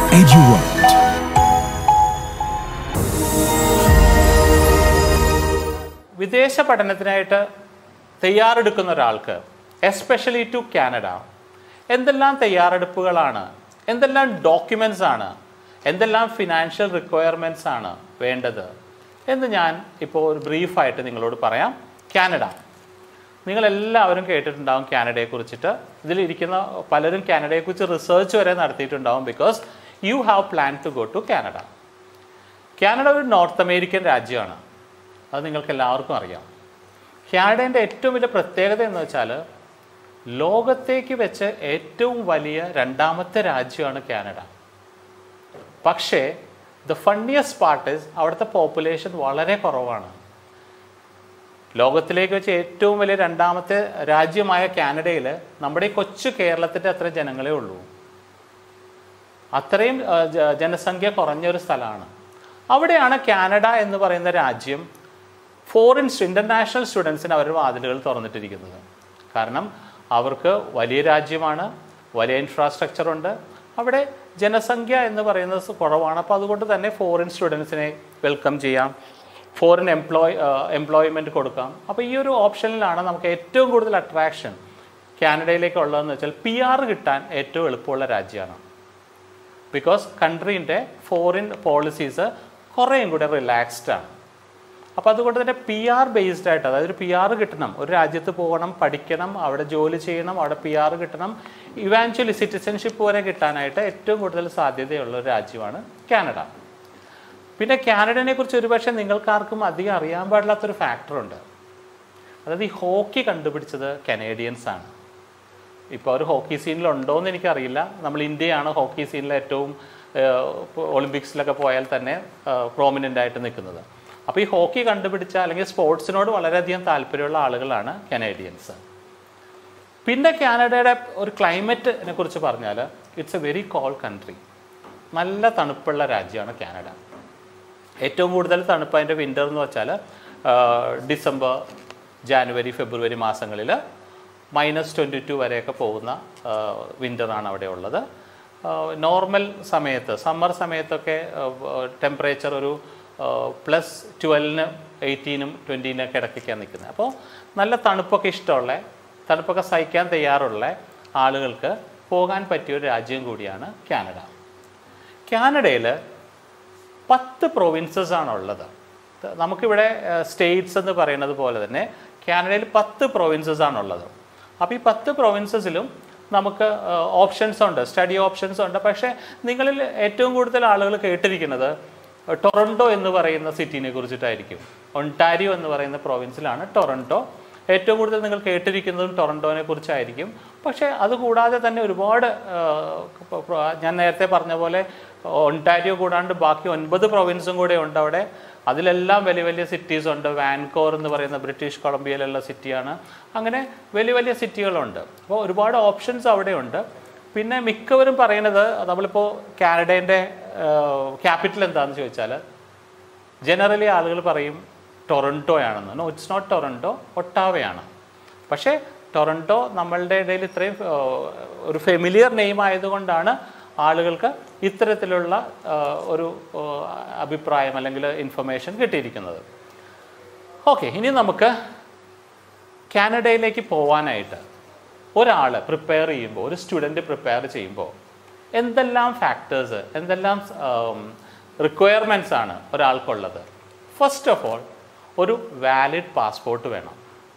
EduWorld. വിദേശ പഠനത്തിനായിട്ട് തയ്യാറെടുക്കുന്ന ഒരാൾക്ക് എസ്പെഷ്യലി ടു കാനഡ എന്തെല്ലാം തയ്യാറെടുപ്പുകളാണ് എന്തെല്ലാം ഡോക്യുമെൻ്റ്സ് ആണ് എന്തെല്ലാം ഫിനാൻഷ്യൽ റിക്വയർമെൻറ്റ്സ് ആണ് വേണ്ടത് എന്ന് ഞാൻ ഇപ്പോൾ ഒരു ബ്രീഫായിട്ട് നിങ്ങളോട് പറയാം കാനഡ നിങ്ങളെല്ലാവരും കേട്ടിട്ടുണ്ടാവും കാനഡയെ കുറിച്ചിട്ട് ഇതിലിരിക്കുന്ന പലരും കാനഡയെക്കുറിച്ച് റിസർച്ച് വരെ നടത്തിയിട്ടുണ്ടാവും because you have plan to go to Canada Canada ഒരു നോർത്ത് അമേരിക്കൻ രാജ്യമാണ് അത് നിങ്ങൾക്ക് എല്ലാവർക്കും അറിയാം കാനഡേൻ്റെ ഏറ്റവും വലിയ പ്രത്യേകത എന്ന് വെച്ചാൽ ലോകത്തേക്ക് വെച്ച് ഏറ്റവും വലിയ രണ്ടാമത്തെ രാജ്യമാണ് കാനഡ പക്ഷേ ദ ഫണ്ണിയസ്റ്റ് പാർട്ട് ഇസ് അവിടുത്തെ പോപ്പുലേഷൻ വളരെ കുറവാണ് ലോകത്തിലേക്ക് വെച്ച് ഏറ്റവും വലിയ രണ്ടാമത്തെ രാജ്യമായ കാനഡയിൽ നമ്മുടെ ഈ കൊച്ചു കേരളത്തിൻ്റെ അത്ര ജനങ്ങളേ ഉള്ളൂ അത്രയും ആ, ജ- ജനസംഖ്യ കുറഞ്ഞൊരു സ്ഥലമാണ് അവിടെയാണ് കാനഡ എന്ന് പറയുന്ന രാജ്യം ഫോറിൻ ഇൻ്റർനാഷണൽ സ്റ്റുഡൻസിന് അവരുടെ വാതിലുകൾ തുറന്നിട്ടിരിക്കുന്നത് കാരണം അവർക്ക് വലിയ രാജ്യമാണ് വലിയ ഇൻഫ്രാസ്ട്രക്ചർ ഉണ്ട് അവിടെ ജനസംഖ്യ എന്ന് പറയുന്നത് സ് കുറവാണ് അപ്പോൾ അതുകൊണ്ട് തന്നെ ഫോറിൻ സ്റ്റുഡൻസിനെ വെൽക്കം ചെയ്യാം ഫോറിൻ എംപ്ലോയ് എംപ്ലോയ്മെൻറ്റ് കൊടുക്കാം അപ്പോൾ ഈ ഒരു ഓപ്ഷനിലാണ് നമുക്ക് ഏറ്റവും കൂടുതൽ അട്രാക്ഷൻ കാനഡയിലേക്ക് ഉള്ളതെന്ന് വെച്ചാൽ പി ആർ കിട്ടാൻ ഏറ്റവും എളുപ്പമുള്ള രാജ്യമാണ് ബിക്കോസ് കൺട്രീൻ്റെ ഫോറിൻ പോളിസീസ് കുറേയും കൂടെ റിലാക്സ്ഡ് ആണ് അപ്പോൾ അതുകൊണ്ട് തന്നെ പി ആർ ബേസ്ഡ് ആയിട്ട് അതായത് ഒരു പി ആർ കിട്ടണം ഒരു രാജ്യത്ത് പോകണം പഠിക്കണം അവിടെ ജോലി ചെയ്യണം അവിടെ പി ആർ കിട്ടണം ഇവാഞ്ച്വലി സിറ്റിസൺഷിപ്പ് വരെ കിട്ടാനായിട്ട് ഏറ്റവും കൂടുതൽ സാധ്യതയുള്ള ഒരു രാജ്യമാണ് കാനഡ പിന്നെ കാനഡനെ കുറിച്ച് ഒരുപക്ഷെ നിങ്ങൾക്കാർക്കും അധികം അറിയാൻ പാടില്ലാത്തൊരു ഫാക്ടറുണ്ട് അതായത് ഈ ഹോക്കി കണ്ടുപിടിച്ചത് കനേഡിയൻസ് ആണ് ഇപ്പോൾ ഒരു ഹോക്കി സീനിലുണ്ടോ എന്ന് എനിക്കറിയില്ല നമ്മൾ ഇന്ത്യയാണ് ഹോക്കി സീനിൽ ഏറ്റവും ഒളിമ്പിക്സിലൊക്കെ പോയാൽ തന്നെ പ്രോമിനൻ്റ് ആയിട്ട് നിൽക്കുന്നത് അപ്പോൾ ഈ ഹോക്കി കണ്ടുപിടിച്ച അല്ലെങ്കിൽ സ്പോർട്സിനോട് വളരെയധികം താല്പര്യമുള്ള ആളുകളാണ് കനേഡിയൻസ് പിന്നെ കാനഡയുടെ ഒരു ക്ലൈമറ്റിനെ കുറിച്ച് പറഞ്ഞാൽ it's a very cold country നല്ല തണുപ്പുള്ള രാജ്യമാണ് കാനഡ ഏറ്റവും കൂടുതൽ തണുപ്പ് അതിൻ്റെ വിൻ്റർ എന്ന് വെച്ചാൽ ഡിസംബർ ജാനുവരി ഫെബ്രുവരി മാസങ്ങളിൽ മൈനസ് ട്വൻറ്റി ടു വരെയൊക്കെ പോകുന്ന വിൻ്ററാണ് അവിടെ ഉള്ളത് നോർമൽ സമയത്ത് സമ്മർ സമയത്തൊക്കെ ടെമ്പറേച്ചർ ഒരു പ്ലസ് ട്വൽവിന് എയ്റ്റീനും ട്വൻറ്റീനൊക്കെ ഇടയ്ക്കൊക്കെയാണ് നിൽക്കുന്നത് അപ്പോൾ നല്ല തണുപ്പൊക്കെ ഇഷ്ടമുള്ള തണുപ്പൊക്കെ സഹിക്കാൻ തയ്യാറുള്ള ആളുകൾക്ക് പോകാൻ പറ്റിയ ഒരു രാജ്യം കൂടിയാണ് കാനഡ കാനഡയിൽ പത്ത് പ്രൊവിൻസസ് ആണ് ഉള്ളത് ത- നമുക്കിവിടെ സ്റ്റേറ്റ്സ് എന്ന് പറയുന്നത് പോലെ തന്നെ കാനഡയിൽ പത്ത് പ്രൊവിൻസസ് ആണുള്ളത് അപ്പോൾ ഈ പത്ത് പ്രൊവിൻസസിലും നമുക്ക് ഓപ്ഷൻസ് ഉണ്ട് സ്റ്റഡി ഓപ്ഷൻസ് ഉണ്ട് പക്ഷേ നിങ്ങളിൽ ഏറ്റവും കൂടുതൽ ആളുകൾ കേട്ടിരിക്കുന്നത് ടൊറൻറ്റോ എന്ന് പറയുന്ന സിറ്റിനെ കുറിച്ചിട്ടായിരിക്കും ഒണ്ടാരിയോ എന്ന് പറയുന്ന പ്രൊവിൻസിലാണ് ടൊറൻറ്റോ ഏറ്റവും കൂടുതൽ നിങ്ങൾ കേട്ടിരിക്കുന്നതും ടൊറൻറ്റോനെ കുറിച്ചായിരിക്കും പക്ഷേ അതുകൂടാതെ തന്നെ ഒരുപാട് ആ, പ- പ്ര- ഞാൻ നേരത്തെ പറഞ്ഞ പോലെ ഒണ്ടാരിയോ കൂടാണ്ട് ബാക്കി ഒൻപത് പ്രൊവിൻസും കൂടെ ഉണ്ട് അവിടെ അതിലെല്ലാം വലിയ വലിയ സിറ്റീസ് ഉണ്ട് വാൻകോർ എന്ന് പറയുന്ന ബ്രിട്ടീഷ് കൊളംബിയയിലുള്ള സിറ്റിയാണ് അങ്ങനെ വലിയ വലിയ സിറ്റികളുണ്ട് അപ്പോൾ ഒരുപാട് ഓപ്ഷൻസ് അവിടെ ഉണ്ട് പിന്നെ മിക്കവരും പറയുന്നത് നമ്മളിപ്പോൾ കാനഡേൻ്റെ ക്യാപിറ്റൽ എന്താണെന്ന് ചോദിച്ചാൽ ജനറലി ആളുകൾ പറയും ടൊറൻറ്റോ ആണെന്ന് നോ ഇറ്റ്സ് നോട്ട് ടൊറൻറ്റോ ഒട്ടാവയാണ് പക്ഷേ ടൊറൻറ്റോ നമ്മളുടെ ഇടയിൽ ഇത്രയും ആ, ഒരു ഫെമിലിയർ നെയിം ആയതുകൊണ്ടാണ് ആളുകൾക്ക് ഇത്തരത്തിലുള്ള ആ, ഒരു ആ, അഭിപ്രായം അല്ലെങ്കിൽ ഇൻഫർമേഷൻ കിട്ടിയിരിക്കുന്നത് ഓക്കെ ഇനി നമുക്ക് കാനഡയിലേക്ക് പോകാനായിട്ട് ഒരാൾ പ്രിപ്പയർ ചെയ്യുമ്പോൾ ഒരു സ്റ്റുഡൻറ്റ് പ്രിപ്പയർ ചെയ്യുമ്പോൾ എന്തെല്ലാം ഫാക്ടേഴ്സ് എന്തെല്ലാം റിക്വയർമെൻറ്റ്സ് ആണ് ഒരാൾക്കുള്ളത് ഫസ്റ്റ് ഓഫ് ഓൾ ഒരു വാലിഡ് പാസ്പോർട്ട് വേണം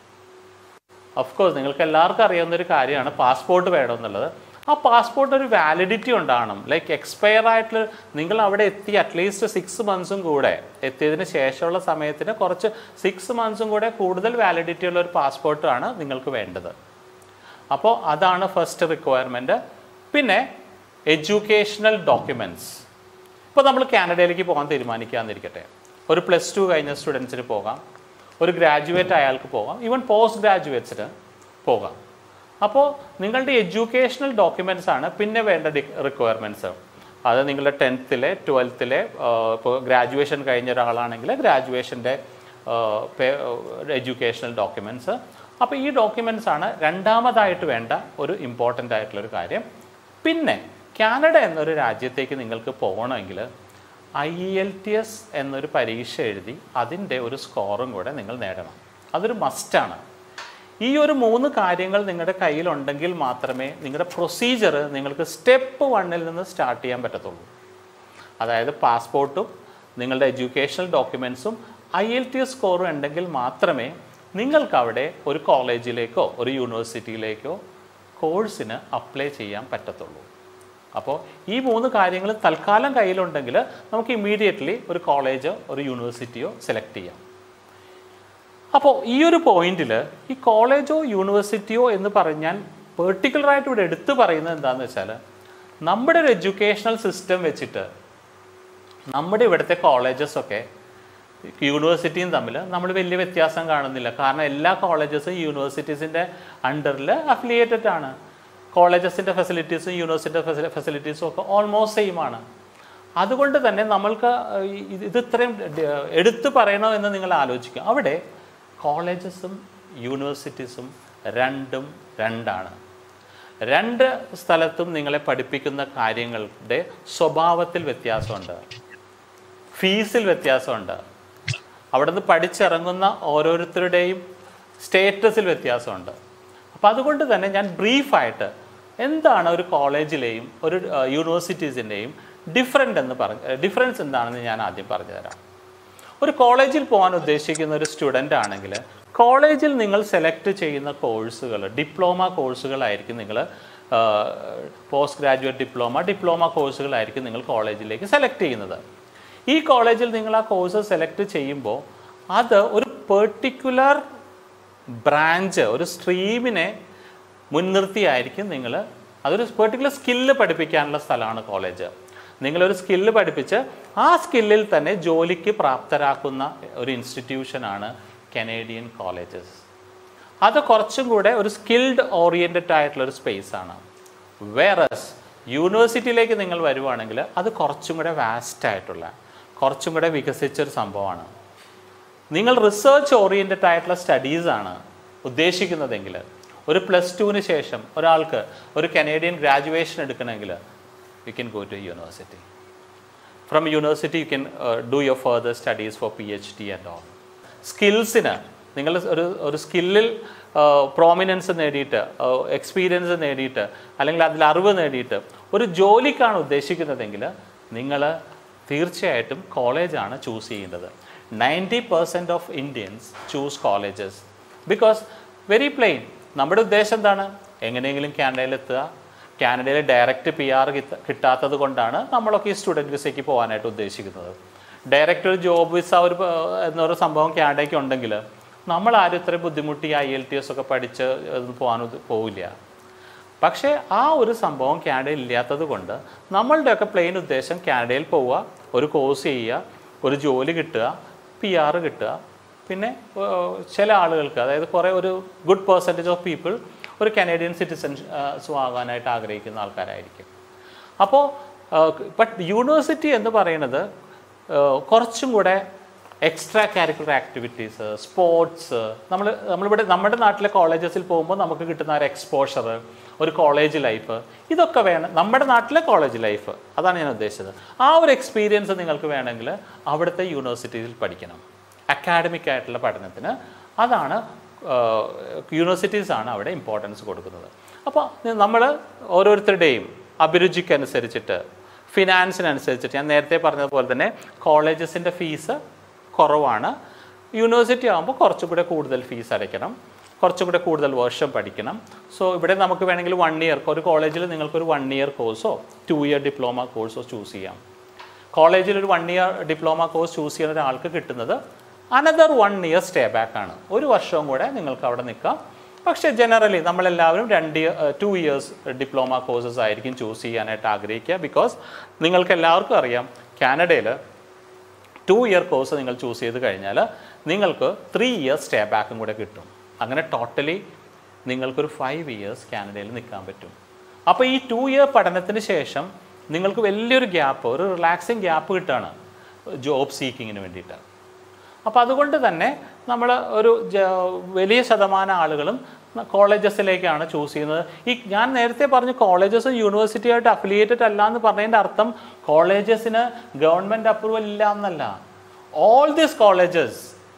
ഓഫ് കോഴ്സ് നിങ്ങൾക്ക് എല്ലാവർക്കും അറിയാവുന്ന ഒരു കാര്യമാണ് പാസ്പോർട്ട് വേണമെന്നുള്ളത് ആ പാസ്പോർട്ടിന് ഒരു വാലിഡിറ്റി ഉണ്ടാകണം ലൈക്ക് എക്സ്പയർ ആയിട്ടുള്ള നിങ്ങൾ അവിടെ എത്തി അറ്റ്ലീസ്റ്റ് സിക്സ് മന്ത്സും കൂടെ എത്തിയതിന് ശേഷമുള്ള സമയത്തിന് കുറച്ച് സിക്സ് മന്ത്സും കൂടെ കൂടുതൽ വാലിഡിറ്റി ഉള്ള ഒരു പാസ്പോർട്ടാണ് നിങ്ങൾക്ക് വേണ്ടത് അപ്പോൾ അതാണ് ഫസ്റ്റ് റിക്വയർമെൻറ്റ് പിന്നെ എഡ്യൂക്കേഷണൽ ഡോക്യുമെൻറ്റ്സ് ഇപ്പോൾ നമ്മൾ കാനഡയിലേക്ക് പോകാൻ തീരുമാനിക്കാന്നിരിക്കട്ടെ ഒരു പ്ലസ് ടു കഴിഞ്ഞ സ്റ്റുഡൻസിന് പോകാം ഒരു ഗ്രാജുവേറ്റ് അയാൾക്ക് പോകാം ഈവൻ പോസ്റ്റ് ഗ്രാജുവേറ്റ്സിന് പോകാം അപ്പോൾ നിങ്ങളുടെ എഡ്യൂക്കേഷണൽ ഡോക്യുമെൻറ്റ്സ് ആണ് പിന്നെ വേണ്ട റിക്വയർമെൻറ്റ്സ് അത് നിങ്ങളുടെ ടെൻത്തിലെ ട്വൽത്തിലെ ഇപ്പോൾ ഗ്രാജുവേഷൻ കഴിഞ്ഞ ഒരാളാണെങ്കിൽ ഗ്രാജുവേഷൻ്റെ എഡ്യൂക്കേഷണൽ ഡോക്യുമെൻറ്റ്സ് അപ്പോൾ ഈ ഡോക്യുമെൻറ്റ്സ് ആണ് രണ്ടാമതായിട്ട് വേണ്ട ഒരു ഇമ്പോർട്ടൻ്റ് ആയിട്ടുള്ള ഒരു കാര്യം പിന്നെ കാനഡ എന്നൊരു രാജ്യത്തേക്ക് നിങ്ങൾക്ക് പോകണമെങ്കിൽ ഐ എൽ ടി എസ് എന്നൊരു പരീക്ഷ എഴുതി അതിൻ്റെ ഒരു സ്കോറും കൂടെ നിങ്ങൾ നേടണം അതൊരു മസ്റ്റാണ് ഈ ഒരു മൂന്ന് കാര്യങ്ങൾ നിങ്ങളുടെ കയ്യിലുണ്ടെങ്കിൽ മാത്രമേ നിങ്ങളുടെ പ്രൊസീജിയർ നിങ്ങൾക്ക് സ്റ്റെപ്പ് വണ്ണിൽ നിന്ന് സ്റ്റാർട്ട് ചെയ്യാൻ പറ്റത്തുള്ളൂ അതായത് പാസ്പോർട്ടും നിങ്ങളുടെ എഡ്യൂക്കേഷണൽ ഡോക്യുമെൻസും ഐ എൽ ടി എസ് സ്കോറും ഉണ്ടെങ്കിൽ മാത്രമേ നിങ്ങൾക്ക് അവിടെ ഒരു കോളേജിലേക്കോ ഒരു യൂണിവേഴ്സിറ്റിയിലേക്കോ കോഴ്സിന് അപ്ലൈ ചെയ്യാൻ പറ്റത്തുള്ളൂ അപ്പോൾ ഈ മൂന്ന് കാര്യങ്ങൾ തൽക്കാലം കയ്യിലുണ്ടെങ്കിൽ നമുക്ക് ഇമ്മീഡിയറ്റ്ലി ഒരു കോളേജോ ഒരു യൂണിവേഴ്സിറ്റിയോ സെലക്ട് ചെയ്യാം അപ്പോൾ ഈ ഒരു പോയിന്റിൽ ഈ കോളേജോ യൂണിവേഴ്സിറ്റിയോ എന്ന് പറഞ്ഞാൽ പെർട്ടിക്കുലറായിട്ട് ഇവിടെ എടുത്തു പറയുന്നത് എന്താണെന്ന് വെച്ചാൽ നമ്മുടെ ഒരു എഡ്യൂക്കേഷണൽ സിസ്റ്റം വെച്ചിട്ട് നമ്മുടെ ഇവിടുത്തെ കോളേജസ് ഒക്കെ യൂണിവേഴ്സിറ്റിയും തമ്മിൽ നമ്മൾ വലിയ വ്യത്യാസം കാണുന്നില്ല കാരണം എല്ലാ കോളേജസും യൂണിവേഴ്സിറ്റീസിൻ്റെ അണ്ടറിൽ അഫിലിയേറ്റഡ് ആണ് കോളേജസിൻ്റെ ഫെസിലിറ്റീസും യൂണിവേഴ്സിറ്റി ഫെസിലിറ്റീസും ഒക്കെ ഓൾമോസ്റ്റ് സെയിം ആണ് അതുകൊണ്ട് തന്നെ നമ്മൾക്ക് ഇത് ഇത് ഇത്രയും ഡ- എടുത്തു പറയണോ എന്ന് നിങ്ങൾ ആലോചിക്കും അവിടെ കോളേജസും യൂണിവേഴ്സിറ്റീസും രണ്ടും രണ്ടാണ് രണ്ട് സ്ഥലത്തും നിങ്ങളെ പഠിപ്പിക്കുന്ന കാര്യങ്ങളുടെ സ്വഭാവത്തിൽ വ്യത്യാസമുണ്ട് ഫീസിൽ വ്യത്യാസമുണ്ട് അവിടുന്ന് പഠിച്ചിറങ്ങുന്ന ഓരോരുത്തരുടെയും സ്റ്റേറ്റസിൽ വ്യത്യാസമുണ്ട് അപ്പം അതുകൊണ്ട് തന്നെ ഞാൻ ബ്രീഫായിട്ട് എന്താണ് ഒരു കോളേജിലെയും ഒരു യൂണിവേഴ്സിറ്റീസിൻ്റെയും ഡിഫറെൻ്റ് എന്ന് പറഞ്ഞ ഡിഫറൻസ് എന്താണെന്ന് ഞാൻ ആദ്യം പറഞ്ഞു തരാം ഒരു കോളേജിൽ പോകാൻ ഉദ്ദേശിക്കുന്ന ഒരു സ്റ്റുഡൻ്റ് ആണെങ്കിൽ കോളേജിൽ നിങ്ങൾ സെലക്ട് ചെയ്യുന്ന കോഴ്സുകൾ ഡിപ്ലോമ കോഴ്സുകളായിരിക്കും നിങ്ങൾ പോസ്റ്റ് ഗ്രാജുവേറ്റ് ഡിപ്ലോമ ഡിപ്ലോമ കോഴ്സുകളായിരിക്കും നിങ്ങൾ കോളേജിലേക്ക് സെലക്ട് ചെയ്യുന്നത് ഈ കോളേജിൽ നിങ്ങൾ ആ കോഴ്സ് സെലക്ട് ചെയ്യുമ്പോൾ അത് ഒരു പെർട്ടിക്കുലർ ബ്രാഞ്ച് ഒരു സ്ട്രീമിനെ മുൻനിർത്തിയായിരിക്കും നിങ്ങൾ അതൊരു പെർട്ടിക്കുലർ സ്കില്ല് പഠിപ്പിക്കാനുള്ള സ്ഥലമാണ് കോളേജ് നിങ്ങളൊരു സ്കില്ല് പഠിപ്പിച്ച് ആ സ്കില്ലിൽ തന്നെ ജോലിക്ക് പ്രാപ്തരാക്കുന്ന ഒരു ഇൻസ്റ്റിറ്റ്യൂഷനാണ് കനേഡിയൻ കോളേജസ് അത് കുറച്ചും കൂടെ ഒരു സ്കിൽഡ് ഓറിയൻറ്റഡ് ആയിട്ടുള്ള ഒരു സ്പേസ് ആണ് വേറസ് യൂണിവേഴ്സിറ്റിയിലേക്ക് നിങ്ങൾ വരുവാണെങ്കിൽ അത് കുറച്ചും കൂടെ വാസ്റ്റ് ആയിട്ടുള്ള കുറച്ചും കൂടെ വികസിച്ചൊരു സംഭവമാണ് നിങ്ങൾ റിസർച്ച് ഓറിയൻറ്റഡ് ആയിട്ടുള്ള സ്റ്റഡീസാണ് ഉദ്ദേശിക്കുന്നതെങ്കിൽ ഒരു പ്ലസ് ടുവിന് ശേഷം ഒരാൾക്ക് ഒരു കനേഡിയൻ ഗ്രാജുവേഷൻ എടുക്കണമെങ്കിൽ you can go to university from university you can do your further studies for P H D and all സ്കിൽസിന് നിങ്ങൾ ഒരു ഒരു സ്കില്ലിൽ പ്രോമിനൻസ് നേടിയിട്ട് എക്സ്പീരിയൻസ് നേടിയിട്ട് അല്ലെങ്കിൽ അതിൽ അറിവ് നേടിയിട്ട് ഒരു ജോലിക്കാണ് ഉദ്ദേശിക്കുന്നതെങ്കിൽ നിങ്ങൾ തീർച്ചയായിട്ടും കോളേജാണ് ചൂസ് ചെയ്യുന്നത് ninety percent of Indians choose colleges because very plain നമ്മുടെ ഉദ്ദേശം എന്താണ് എങ്ങനെയെങ്കിലും കാനഡയിലെത്തുക കാനഡയിൽ ഡയറക്റ്റ് പി ആർ കിട്ടാത്തത് കൊണ്ടാണ് നമ്മളൊക്കെ ഈ സ്റ്റുഡൻറ്റ് വിസയ്ക്ക് പോകാനായിട്ട് ഉദ്ദേശിക്കുന്നത് ഡയറക്റ്റ് ഒരു ജോബ് വിസ ഒരു പ- എന്നൊരു സംഭവം കാനഡയ്ക്ക് ഉണ്ടെങ്കിൽ നമ്മൾ ആരും ഇത്രയും ബുദ്ധിമുട്ടി ഐ എൽ ടി എസ് ഒക്കെ പഠിച്ച് ഒന്നും പോകാൻ ഉദ്ദ- പോവില്ല പക്ഷേ ആ ഒരു സംഭവം കാനഡയിൽ ഇല്ലാത്തത് കൊണ്ട് നമ്മളുടെയൊക്കെ പ്ലെയിൻ ഉദ്ദേശം കാനഡയിൽ പോവുക ഒരു കോഴ്സ് ചെയ്യുക ഒരു ജോലി കിട്ടുക പി ആർ കിട്ടുക പിന്നെ ഏർ, ചില ആളുകൾക്ക് അതായത് കുറേ ഒരു ഗുഡ് പേഴ്സൻറ്റേജ് ഓഫ് പീപ്പിൾ ഒരു കനേഡിയൻ സിറ്റിസൺസും ആകാനായിട്ട് ആഗ്രഹിക്കുന്ന ആൾക്കാരായിരിക്കും അപ്പോൾ ബട്ട് യൂണിവേഴ്സിറ്റി എന്ന് പറയുന്നത് ഏർ, കുറച്ചും കൂടെ എക്സ്ട്രാ കാരിക്കുലർ ആക്ടിവിറ്റീസ് സ്പോർട്സ് നമ്മൾ നമ്മളിവിടെ നമ്മുടെ നാട്ടിലെ കോളേജസിൽ പോകുമ്പോൾ നമുക്ക് കിട്ടുന്ന ഒരു എക്സ്പോഷർ ഒരു കോളേജ് ലൈഫ് ഇതൊക്കെ വേണം നമ്മുടെ നാട്ടിലെ കോളേജ് ലൈഫ് അതാണ് ഞാൻ ഉദ്ദേശിച്ചത് ആ ഒരു എക്സ്പീരിയൻസ് നിങ്ങൾക്ക് വേണമെങ്കിൽ അവിടുത്തെ യൂണിവേഴ്സിറ്റിയിൽ പഠിക്കണം അക്കാഡമിക് ആയിട്ടുള്ള പഠനത്തിന് അതാണ് യൂണിവേഴ്സിറ്റീസ് ആണ് അവിടെ ഇമ്പോർട്ടൻസ് കൊടുക്കുന്നത് അപ്പോൾ നമ്മൾ ഓരോരുത്തരുടെയും അഭിരുചിക്കനുസരിച്ചിട്ട് ഫിനാൻസിനനുസരിച്ചിട്ട് ഞാൻ നേരത്തെ പറഞ്ഞതുപോലെ തന്നെ കോളേജസിൻ്റെ ഫീസ് കുറവാണ് യൂണിവേഴ്സിറ്റി ആകുമ്പോൾ കുറച്ചും കൂടെ കൂടുതൽ ഫീസ് അടയ്ക്കണം കുറച്ചും കൂടെ കൂടുതൽ വർഷം പഠിക്കണം സോ ഇവിടെ നമുക്ക് വേണമെങ്കിൽ വൺ ഇയർ ഒരു കോളേജിൽ നിങ്ങൾക്കൊരു വൺ ഇയർ കോഴ്സോ ടു ഇയർ ഡിപ്ലോമ കോഴ്സോ ചൂസ് ചെയ്യാം കോളേജിൽ ഒരു one year diploma course choose ചെയ്യുന്ന ഒരാൾക്ക് കിട്ടുന്നത് another one year stay back ആണ് ഒരു വർഷവും കൂടെ നിങ്ങൾക്ക് അവിടെ നിൽക്കാം പക്ഷേ ജനറലി നമ്മളെല്ലാവരും രണ്ട് ടു ഇയേഴ്സ് ഡിപ്ലോമ കോഴ്സസ് ആയിരിക്കും ചൂസ് ചെയ്യാനായിട്ട് ആഗ്രഹിക്കുക ബിക്കോസ് നിങ്ങൾക്ക് എല്ലാവർക്കും അറിയാം കാനഡയിൽ ടു ഇയർ കോഴ്സ് നിങ്ങൾ ചൂസ് ചെയ്ത് കഴിഞ്ഞാൽ നിങ്ങൾക്ക് ത്രീ ഇയേഴ്സ് സ്റ്റേ ബാക്കും കൂടെ കിട്ടും അങ്ങനെ ടോട്ടലി നിങ്ങൾക്കൊരു ഫൈവ് ഇയേഴ്സ് കാനഡയിൽ നിൽക്കാൻ പറ്റും അപ്പോൾ ഈ ടു ഇയർ പഠനത്തിന് ശേഷം നിങ്ങൾക്ക് വലിയൊരു ഗ്യാപ്പ് ഒരു റിലാക്സിങ് ഗ്യാപ്പ് കിട്ടുകയാണ് ജോബ് സീക്കിങ്ങിന് വേണ്ടിയിട്ട് അപ്പോൾ അതുകൊണ്ട് തന്നെ നമ്മൾ ഒരു ജ- വലിയ ശതമാനം ആളുകളും കോളേജസിലേക്കാണ് ചൂസ് ചെയ്യുന്നത് ഈ ഞാൻ നേരത്തെ പറഞ്ഞു കോളേജസും യൂണിവേഴ്സിറ്റിയായിട്ട് അഫിലിയേറ്റഡ് അല്ല എന്ന് പറഞ്ഞതിൻ്റെ അർത്ഥം കോളേജസിന് ഗവൺമെൻറ് അപ്രൂവൽ ഇല്ല എന്നല്ല all these colleges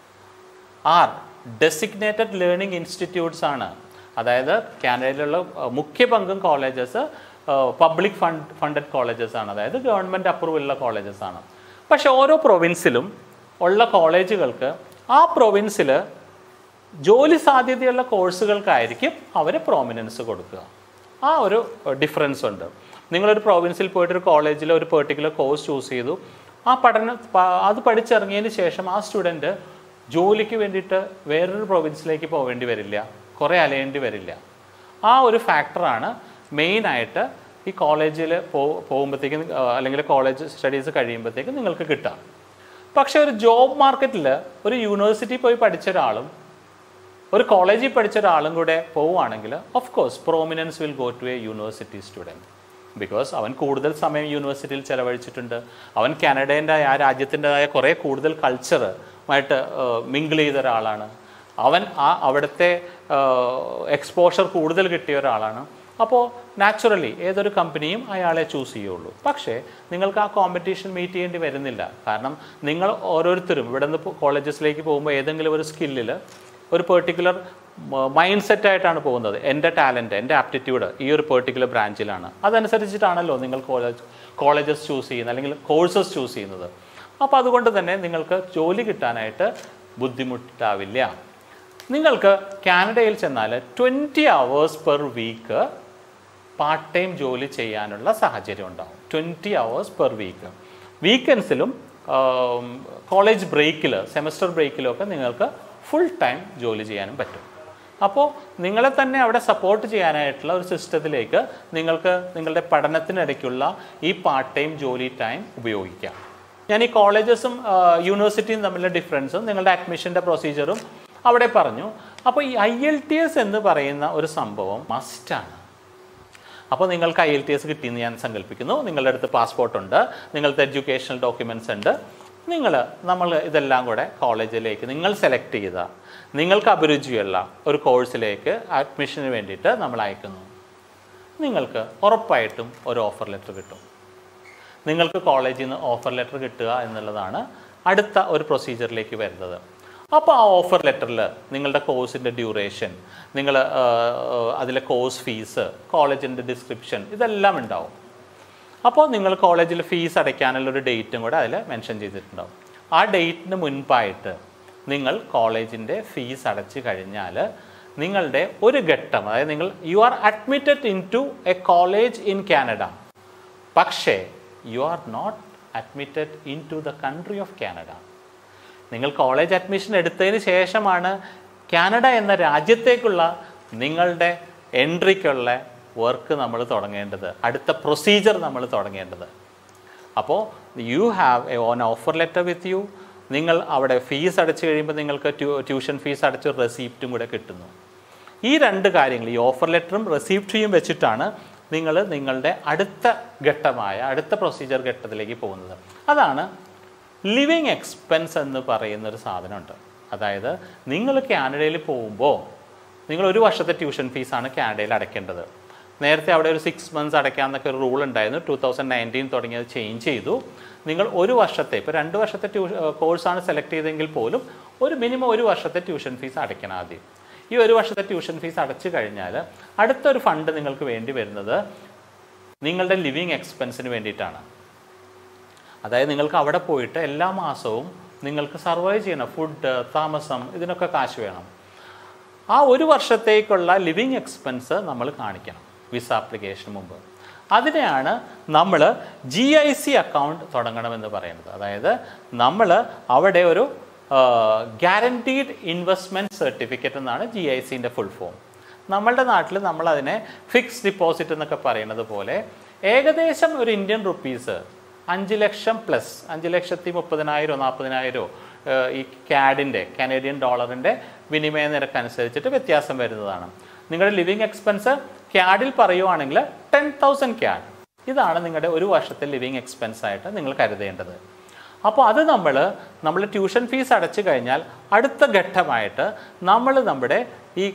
are designated learning institutes ആണ് അതായത് കാനഡയിലുള്ള അഹ്, മുഖ്യ പങ്കും colleges public fund funded colleges ആണ് അതായത് ഗവൺമെൻറ് അപ്രൂവലുള്ള കോളേജസ് ആണ് പക്ഷെ ഓരോ പ്രൊവിൻസിലും ഉള്ള കോളേജുകൾക്ക് ആ പ്രൊവിൻസിൽ ജോലി സാധ്യതയുള്ള കോഴ്സുകൾക്കായിരിക്കും അവർ പ്രോമിനൻസ് കൊടുക്കുക ആ ഒരു ഡിഫറൻസ് ഉണ്ട് നിങ്ങളൊരു പ്രോവിൻസിൽ പോയിട്ട് ഒരു കോളേജിൽ ഒരു പെർട്ടിക്കുലർ കോഴ്സ് ചൂസ് ചെയ്തു ആ പഠനം പ- അത് പഠിച്ചിറങ്ങിയതിന് ശേഷം ആ സ്റ്റുഡൻറ്റ് ജോലിക്ക് വേണ്ടിയിട്ട് വേറൊരു പ്രൊവിൻസിലേക്ക് പോവേണ്ടി വരില്ല കുറേ അലയേണ്ടി വരില്ല ആ ഒരു ഫാക്ടറാണ് മെയിനായിട്ട് ഈ കോളേജിൽ പോ പോകുമ്പോഴത്തേക്കും അല്ലെങ്കിൽ കോളേജ് സ്റ്റഡീസ് കഴിയുമ്പോഴത്തേക്കും നിങ്ങൾക്ക് കിട്ടുക പക്ഷേ ഒരു ജോബ് മാർക്കറ്റിൽ ഒരു യൂണിവേഴ്സിറ്റി പോയി പഠിച്ച ഒരാളും ഒരു കോളേജിൽ പഠിച്ച ഒരാളും കൂടെ പോവുകയാണെങ്കിൽ of course prominence will go to a university student because അവൻ കൂടുതൽ സമയം യൂണിവേഴ്സിറ്റിയിൽ ചെലവഴിച്ചിട്ടുണ്ട് അവൻ കാനഡേൻ്റെ ആ രാജ്യത്തിൻ്റെതായ കുറേ കൂടുതൽ കൾച്ചറുമായിട്ട് മിങ്കിൾ ചെയ്ത ഒരാളാണ് അവൻ ആ അവിടുത്തെ എക്സ്പോഷർ കൂടുതൽ കിട്ടിയ ഒരാളാണ് അപ്പോൾ നാച്ചുറലി ഏതൊരു കമ്പനിയും അയാളെ ചൂസ് ചെയ്യുള്ളൂ പക്ഷേ നിങ്ങൾക്ക് ആ കോമ്പറ്റീഷൻ മീറ്റ് ചെയ്യേണ്ടി വരുന്നില്ല കാരണം നിങ്ങൾ ഓരോരുത്തരും ഇവിടെ നിന്ന് കോളേജസിലേക്ക് പോകുമ്പോൾ ഏതെങ്കിലും ഒരു സ്കില്ലിൽ ഒരു പെർട്ടിക്കുലർ മൈൻഡ് സെറ്റ് ആയിട്ടാണ് പോകുന്നത് എൻ്റെ ടാലൻറ്റ് എൻ്റെ ആപ്റ്റിറ്റ്യൂഡ് ഈ ഒരു പെർട്ടിക്കുലർ ബ്രാഞ്ചിലാണ് അതനുസരിച്ചിട്ടാണല്ലോ നിങ്ങൾ കോളേജ് കോളേജസ് ചൂസ് ചെയ്യുന്നത് അല്ലെങ്കിൽ കോഴ്സസ് ചൂസ് ചെയ്യുന്നത് അപ്പോൾ അതുകൊണ്ട് തന്നെ നിങ്ങൾക്ക് ജോലി കിട്ടാനായിട്ട് ബുദ്ധിമുട്ടാവില്ല നിങ്ങൾക്ക് കാനഡയിൽ ചെന്നാൽ twenty hours per week part time ജോലി ചെയ്യാനുള്ള സാഹചര്യം ഉണ്ടാവും ട്വൻറ്റി അവേഴ്സ് പെർ വീക്ക് വീക്കെൻഡ്സിലും കോളേജ് ബ്രേക്കിൽ സെമസ്റ്റർ ബ്രേക്കിലും ഒക്കെ നിങ്ങൾക്ക് ഫുൾ ടൈം ജോലി ചെയ്യാനും പറ്റും അപ്പോൾ നിങ്ങളെ തന്നെ അവിടെ സപ്പോർട്ട് ചെയ്യാനായിട്ടുള്ള ഒരു സിസ്റ്റത്തിലേക്ക് നിങ്ങൾക്ക് നിങ്ങളുടെ പഠനത്തിനിടയ്ക്കുള്ള ഈ പാർട്ട് ടൈം ജോലി ടൈം ഉപയോഗിക്കാം ഞാൻ ഈ കോളേജസും യൂണിവേഴ്സിറ്റിയും തമ്മിലുള്ള ഡിഫറൻസും നിങ്ങളുടെ അഡ്മിഷൻ്റെ പ്രൊസീജിയറും അവിടെ പറഞ്ഞു അപ്പോൾ ഈ ഐ എൽ ടി എസ് എന്ന് പറയുന്ന ഒരു സംഭവം മസ്റ്റാണ് അപ്പോൾ നിങ്ങൾക്ക് ഐ എൽ ടി എസ് കിട്ടിയെന്ന് ഞാൻ സങ്കല്പിക്കുന്നു നിങ്ങളുടെ അടുത്ത് പാസ്പോർട്ട് ഉണ്ട് നിങ്ങളുടെ എഡ്യൂക്കേഷണൽ ഡോക്യുമെൻറ്റ്സ് ഉണ്ട് നിങ്ങൾ നമ്മൾ ഇതെല്ലാം കൂടെ കോളേജിലേക്ക് നിങ്ങൾ സെലക്ട് ചെയ്ത നിങ്ങൾക്ക് അഭിരുചിയുള്ള ഒരു കോഴ്സിലേക്ക് അഡ്മിഷന് വേണ്ടിയിട്ട് നമ്മൾ അയക്കുന്നു നിങ്ങൾക്ക് ഉറപ്പായിട്ടും ഒരു ഓഫർ ലെറ്റർ കിട്ടും നിങ്ങൾക്ക് കോളേജിൽ നിന്ന് ഓഫർ ലെറ്റർ കിട്ടുക എന്നുള്ളതാണ് അടുത്ത ഒരു പ്രൊസീജിയറിലേക്ക് വരുന്നത് അപ്പോൾ ആ ഓഫർ ലെറ്ററിൽ നിങ്ങളുടെ കോഴ്സിൻ്റെ ഡ്യൂറേഷൻ നിങ്ങൾ അതിലെ കോഴ്സ് ഫീസ് കോളേജിൻ്റെ ഡിസ്ക്രിപ്ഷൻ ഇതെല്ലാം ഉണ്ടാവും അപ്പോൾ നിങ്ങൾ കോളേജിൽ ഫീസ് അടയ്ക്കാനുള്ള ഒരു ഡേറ്റും കൂടെ അതിൽ മെൻഷൻ ചെയ്തിട്ടുണ്ടാവും ആ ഡേറ്റിന് മുൻപായിട്ട് നിങ്ങൾ കോളേജിൻ്റെ ഫീസ് അടച്ചു കഴിഞ്ഞാൽ നിങ്ങളുടെ ഒരു ഘട്ടം അതായത് നിങ്ങൾ you are admitted into a college in Canada പക്ഷേ you are not admitted into the country of Canada നിങ്ങൾ കോളേജ് അഡ്മിഷൻ എടുത്തതിന് ശേഷമാണ് കാനഡ എന്ന രാജ്യത്തേക്കുള്ള നിങ്ങളുടെ എൻട്രിക്കുള്ള വർക്ക് നമ്മൾ തുടങ്ങേണ്ടത് അടുത്ത പ്രൊസീജിയർ നമ്മൾ തുടങ്ങേണ്ടത് അപ്പോൾ you have a on offer letter with you നിങ്ങൾ അവിടെ ഫീസ് അടച്ചു കഴിയുമ്പോൾ നിങ്ങൾക്ക് ട്യൂ ട്യൂഷൻ ഫീസ് അടച്ച് റെസീപ്റ്റും കൂടെ കിട്ടുന്നു ഈ രണ്ട് കാര്യങ്ങൾ ഈ ഓഫർ ലെറ്ററും റെസീപ്റ്റിയും വെച്ചിട്ടാണ് നിങ്ങൾ നിങ്ങളുടെ അടുത്ത ഘട്ടമായ അടുത്ത പ്രൊസീജിയർ ഘട്ടത്തിലേക്ക് പോകുന്നത് അതാണ് ലിവിങ് എക്സ്പെൻസ് എന്ന് പറയുന്ന ഒരു സാധനമുണ്ട് അതായത് നിങ്ങൾ കാനഡയിൽ പോകുമ്പോൾ നിങ്ങൾ ഒരു വർഷത്തെ ട്യൂഷൻ ഫീസാണ് കാനഡയിൽ അടയ്ക്കേണ്ടത് നേരത്തെ അവിടെ ഒരു സിക്സ് മന്ത്സ് അടയ്ക്കാമെന്നൊക്കെ ഒരു റൂൾ ഉണ്ടായിരുന്നു ടൂ തൗസൻഡ് നയൻറ്റീൻ തുടങ്ങിയത് ചേഞ്ച് ചെയ്തു നിങ്ങൾ ഒരു വർഷത്തെ ഇപ്പോൾ രണ്ട് വർഷത്തെ ട്യൂ കോഴ്സാണ് സെലക്ട് ചെയ്തെങ്കിൽ പോലും ഒരു മിനിമം ഒരു വർഷത്തെ ട്യൂഷൻ ഫീസ് അടയ്ക്കണം ആദ്യം ഈ ഒരു വർഷത്തെ ട്യൂഷൻ ഫീസ് അടച്ചു കഴിഞ്ഞാൽ അടുത്തൊരു ഫണ്ട് നിങ്ങൾക്ക് വേണ്ടി വരുന്നത് നിങ്ങളുടെ ലിവിങ് എക്സ്പെൻസിന് വേണ്ടിയിട്ടാണ് അതായത് നിങ്ങൾക്ക് അവിടെ പോയിട്ട് എല്ലാ മാസവും നിങ്ങൾക്ക് സർവൈവ് ചെയ്യണം ഫുഡ് താമസം ഇതിനൊക്കെ കാശ് വേണം ആ ഒരു വർഷത്തേക്കുള്ള ലിവിങ് എക്സ്പെൻസ് നമ്മൾ കാണിക്കണം വിസ ആപ്ലിക്കേഷന് മുമ്പ് അതിനെയാണ് നമ്മൾ ജി ഐ സി അക്കൗണ്ട് തുടങ്ങണമെന്ന് പറയുന്നത് അതായത് നമ്മൾ അവിടെ ഒരു ഗ്യാരണ്ടീഡ് ഇൻവെസ്റ്റ്മെൻറ്റ് സർട്ടിഫിക്കറ്റ് എന്നാണ് ജി ഐ സിൻ്റെ ഫുൾ ഫോം നമ്മളുടെ നാട്ടിൽ നമ്മൾ അതിനെ ഫിക്സ് ഡിപ്പോസിറ്റ് എന്നൊക്കെ പറയുന്നത് പോലെ ഏകദേശം ഒരു ഇന്ത്യൻ റുപ്പീസ് അഞ്ച് ലക്ഷം പ്ലസ് അഞ്ച് ലക്ഷത്തി മുപ്പതിനായിരോ നാൽപ്പതിനായിരോ ഈ ക്യാഡിൻ്റെ കനേഡിയൻ ഡോളറിൻ്റെ വിനിമയ നിരക്ക് അനുസരിച്ചിട്ട് വ്യത്യാസം വരുന്നതാണ് നിങ്ങളുടെ ലിവിങ് എക്സ്പെൻസ് ക്യാഡിൽ പറയുവാണെങ്കിൽ ടെൻ തൗസൻഡ് ക്യാഡ് ഇതാണ് നിങ്ങളുടെ ഒരു വർഷത്തെ ലിവിങ് എക്സ്പെൻസ് ആയിട്ട് നിങ്ങൾ കരുതേണ്ടത് അപ്പോൾ അത് നമ്മൾ നമ്മൾ ട്യൂഷൻ ഫീസ് അടച്ചു കഴിഞ്ഞാൽ അടുത്ത ഘട്ടമായിട്ട് നമ്മൾ നമ്മുടെ ഈ